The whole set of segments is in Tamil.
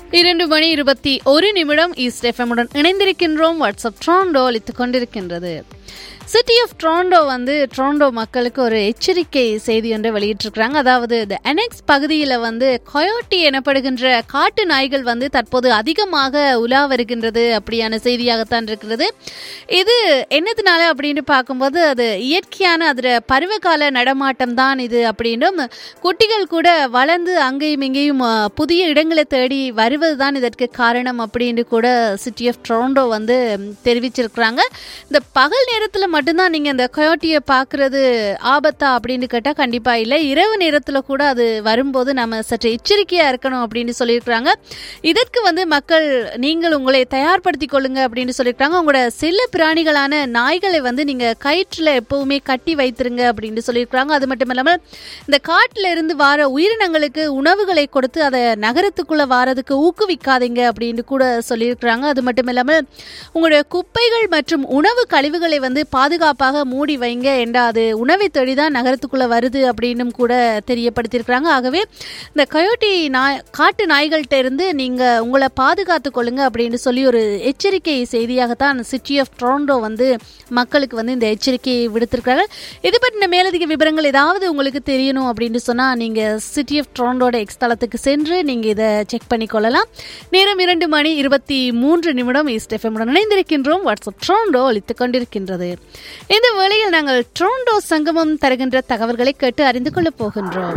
இரண்டு மணி இருபத்தி ஒரு நிமிடம் ஈஸ்ட் எஃப்எம்முடன் இணைந்திருக்கின்றோம் வாட்ஸ்அப் ட்ராண்டோ அளித்துக் கொண்டிருக்கின்றது சிட்டி ஆஃப் ட்ரோண்டோ வந்து ட்ரோண்டோ மக்களுக்கு ஒரு எச்சரிக்கை செய்தி ஒன்றை வெளியிட்டிருக்கிறாங்க அதாவது இந்த அனெக்ஸ் பகுதியில் வந்து கொயோட்டி எனப்படுகின்ற காட்டு நாய்கள் வந்து தற்போது அதிகமாக உலா வருகின்றது அப்படியான செய்தியாகத்தான் இருக்கிறது இது என்னதுனால அப்படின்னு பார்க்கும்போது அது இயற்கையான அதில் பருவகால நடமாட்டம் தான் இது அப்படின்னும் குட்டிகள் கூட வளர்ந்து அங்கேயும் இங்கேயும் அஹ், புதிய இடங்களை தேடி வருவது தான் இதற்கு காரணம் அப்படின்னு கூட சிட்டி ஆஃப் ட்ரோண்டோ வந்து ம், தெரிவிச்சிருக்கிறாங்க இந்த பகல் நேரத்தில் மட்டும்தான் நீங்கள் இந்த கொயோட்டியை பார்க்குறது ஆபத்தா அப்படின்னு கேட்டால் கண்டிப்பாக இல்லை இரவு நேரத்தில் கூட அது வரும்போது நம்ம சற்று எச்சரிக்கையாக இருக்கணும் அப்படின்னு சொல்லியிருக்கிறாங்க இதற்கு வந்து மக்கள் நீங்கள் உங்களை தயார்படுத்திக் கொள்ளுங்க அப்படின்னு சொல்லியிருக்காங்க உங்களோட செல்ல பிராணிகளான நாய்களை வந்து நீங்கள் கயிற்றில் எப்பவுமே கட்டி வைத்திருங்க அப்படின்னு சொல்லியிருக்கிறாங்க அது மட்டும் இல்லாமல் இந்த காட்டில் இருந்து வார உயிரினங்களுக்கு உணவுகளை கொடுத்து அதை நகரத்துக்குள்ளே வாரதுக்கு ஊக்குவிக்காதீங்க அப்படின்னு கூட சொல்லியிருக்கிறாங்க அது மட்டும் இல்லாமல் உங்களுடைய குப்பைகள் மற்றும் உணவு கழிவுகளை வந்து பாதுகாப்பாக மூடி வைங்க என்றா அது உணவை தேடி தான் நகரத்துக்குள்ளே வருது அப்படின்னும் கூட தெரியப்படுத்தியிருக்கிறாங்க ஆகவே இந்த கயோட்டி நாய் காட்டு நாய்கள்கிட்ட இருந்து நீங்கள் உங்களை பாதுகாத்து கொள்ளுங்க அப்படின்னு சொல்லி ஒரு எச்சரிக்கை செய்தியாகத்தான் சிட்டி ஆஃப் ட்ரோண்டோ வந்து மக்களுக்கு வந்து இந்த எச்சரிக்கையை விடுத்திருக்கிறாங்க இது பற்றின மேலதிக விவரங்கள் ஏதாவது உங்களுக்கு தெரியணும் அப்படின்னு சொன்னால் நீங்கள் சிட்டி ஆஃப் ட்ரோண்டோட எக்ஸ் தளத்துக்கு சென்று நீங்கள் இதை செக் பண்ணிக்கொள்ளலாம் நேரம் இரண்டு மணி இருபத்தி மூன்று நிமிடம் ஈஸ்ட் எஃப்எம்முடன் இணைந்திருக்கின்றோம் வாட்ஸ்அப் ட்ரோண்டோ அளித்துக் கொண்டிருக்கின்றது இந்த வேளையில் நாங்கள் ட்ரோண்டோ சங்கமம் தருகின்ற தகவல்களை கேட்டு அறிந்து கொள்ளப் போகின்றோம்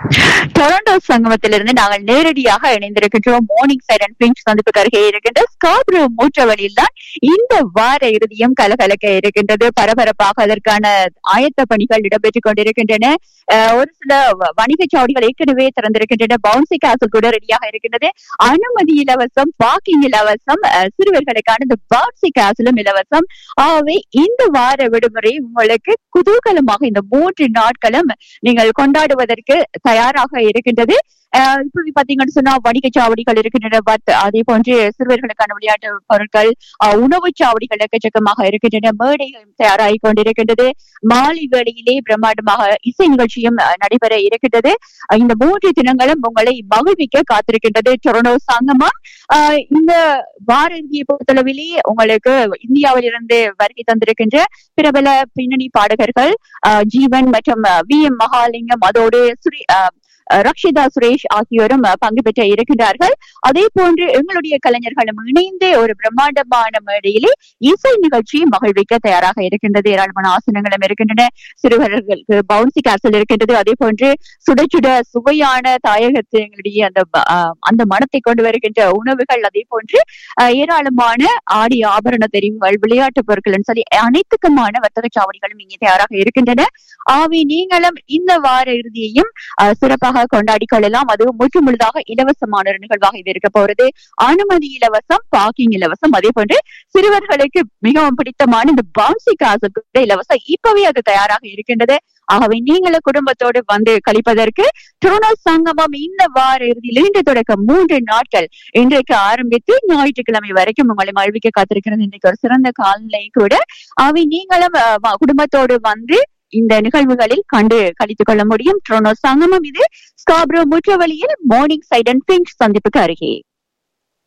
டொரண்டோ சங்கமத்திலிருந்து நாங்கள் நேரடியாக இணைந்திருக்கின்றோம் மார்னிங் சைட் அண்ட் பிஞ்ச் சந்திப்புக்கு அருகே இருக்கின்ற ஸ்காப்ரோ மூற்றவழியில் தான் இந்த வார இறுதியும் கலகலக்க இருக்கின்றது பரபரப்பாக அதற்கான ஆயத்த பணிகள் இடம்பெற்றுக் கொண்டிருக்கின்றன அஹ், ஒரு சில வ- வணிகச் சாவடிகள் ஏற்கனவே திறந்திருக்கின்றன பவுன்சி கேசல் கூட ரெடியாக இருக்கின்றது அனுமதி இலவசம் பார்க்கிங் இலவசம் அஹ், சிறுவர்களுக்கான இந்த பவுன்சி கேசலும் இலவசம் ஆகவே இந்த வார விடுமுறை உங்களுக்கு குதூகலமாக இந்த மூன்று நாட்களும் நீங்கள் கொண்டாடுவதற்கு தயாராக இருக்கின்றது அஹ் இப்ப பாத்தீங்கன்னு சொன்னா வணிகச் சாவடிகள் இருக்கின்றன பட் அதே போன்று சிறுவர்களுக்கான விளையாட்டு பொருட்கள் அஹ் உணவுச் சாவடிகள் எக்கச்சக்கமாக இருக்கின்றன மேடைகள் தயாராகி கொண்டிருக்கின்றது மாலை வேளையிலே பிரம்மாண்டமாக இசை நிகழ்ச்சியும் அஹ், நடைபெற இருக்கின்றது அஹ் இந்த மூன்று தினங்களும் உங்களை மகிழ்விக்க காத்திருக்கின்றது டொரனோ சங்கமம் அஹ் இந்த வார இறுதியை பொறுத்தளவிலே உங்களுக்கு இந்தியாவிலிருந்து வருகை தந்திருக்கின்ற பிரபல பின்னணி பாடகர்கள் அஹ், ஜீவன் மற்றும் வி எம் மகாலிங்கம் அதோடு சுரே அஹ், அஹ், ரக்ஷிதா சுரேஷ் ஆகியோரும் அஹ், பங்கு பெற்ற இருக்கின்றார்கள் அதே போன்று எங்களுடைய கலைஞர்களும் இணைந்து ஒரு பிரம்மாண்டமான மேடையிலே இசை நிகழ்ச்சி மகிழ்விக்க தயாராக இருக்கின்றது ஏராளமான ஆசனங்களும் இருக்கின்றன சிறுவர்களுக்கு பவுன்சி கேசல் இருக்கின்றது அதே போன்று சுட சுட சுவையான தாயகத்து எங்களுடைய அந்த ப- அஹ், அந்த மனத்தை கொண்டு வருகின்ற உணவுகள் அதே போன்று அஹ், ஏராளமான ஆடி ஆபரண தெரிவுகள் விளையாட்டு பொருட்கள் சொல்லி அனைத்துக்குமான வர்த்தக சாவடிகளும் இங்கே தயாராக இருக்கின்றன ஆவி நீங்களும் இந்த வார இறுதியையும் அஹ், சிறப்பாக கொண்டாடி கொள்ளலாம் அதுவும் முற்று முழுதாக இலவசமான ஒரு நிகழ்வாக இது இருக்க போறது அனுமதி இலவசம் பார்க்கிங் இலவசம் அதே போன்று சிறுவர்களுக்கு மிகவும் பிடித்தமான இந்த பவுன்சி காசு கூட இலவசம் இப்பவே அது தயாராக இருக்கின்றது ஆகவே நீங்களும் குடும்பத்தோடு வந்து கழிப்பதற்கு ட்ரோனோ சங்கமம் இந்த வார இறுதியில் இன்று தொடக்கம் மூன்று நாட்கள் இன்றைக்கு ஆரம்பித்து ஞாயிற்றுக்கிழமை வரைக்கும் உங்களை மகிழ்விக்க காத்திருக்கிறது இன்றைக்கு ஒரு சிறந்த காலநிலை கூட அவை நீங்களும் அஹ், வ- குடும்பத்தோடு வந்து இந்த நிகழ்வுகளில் கண்டு கழித்துக் கொள்ள முடியும் ட்ரோனோ சங்கமம் இது ஸ்காப்ரோ முற்றவழியில் மார்னிங் சைட் அண்ட் பிங்க் சந்திப்புக்கு அருகே